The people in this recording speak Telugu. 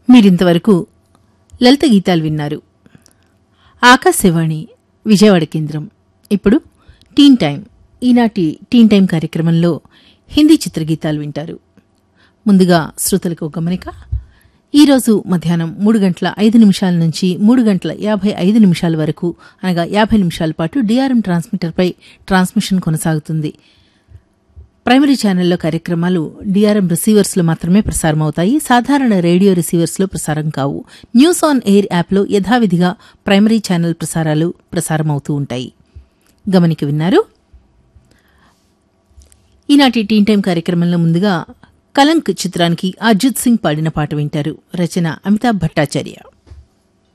మీరింతవరకు లలిత గీతాలు విన్నారు ఆకాశవాణి విజయవాడ కేంద్రం ఇప్పుడు టీన్ టైం ఈనాటి టీన్ టైం కార్యక్రమంలో హిందీ చిత్రగీతాలు వింటారు ముందుగా శ్రోతలకు ఒక గమనిక ఈరోజు మధ్యాహ్నం మూడు గంటల ఐదు నిమిషాల నుంచి మూడు గంటల యాభై ఐదు నిమిషాల వరకు అనగా యాభై నిమిషాల పాటు డిఆర్ఎం ట్రాన్స్మిటర్పై ట్రాన్స్మిషన్ కొనసాగుతుంది ప్రైమరీ ఛానల్లో కార్యక్రమాలు డిఆర్ఎం రిసీవర్స్లో మాత్రమే ప్రసారమవుతాయి సాధారణ రేడియో రిసీవర్స్లో ప్రసారం కావు న్యూస్ ఆన్ ఎయిర్ యాప్లో యథావిధిగా ప్రైమరీ ఛానల్ ప్రసారాలు ప్రసారమవుతూ ఉంటాయి గమనిక విన్నారు ఈనాటి టీన్ టైం కార్యక్రమంలో ముందుగా కలంక్ చిత్రానికి అర్జిత్ సింగ్ పాడిన పాట వింటారు రచన అమితాబ్ భట్టాచార్య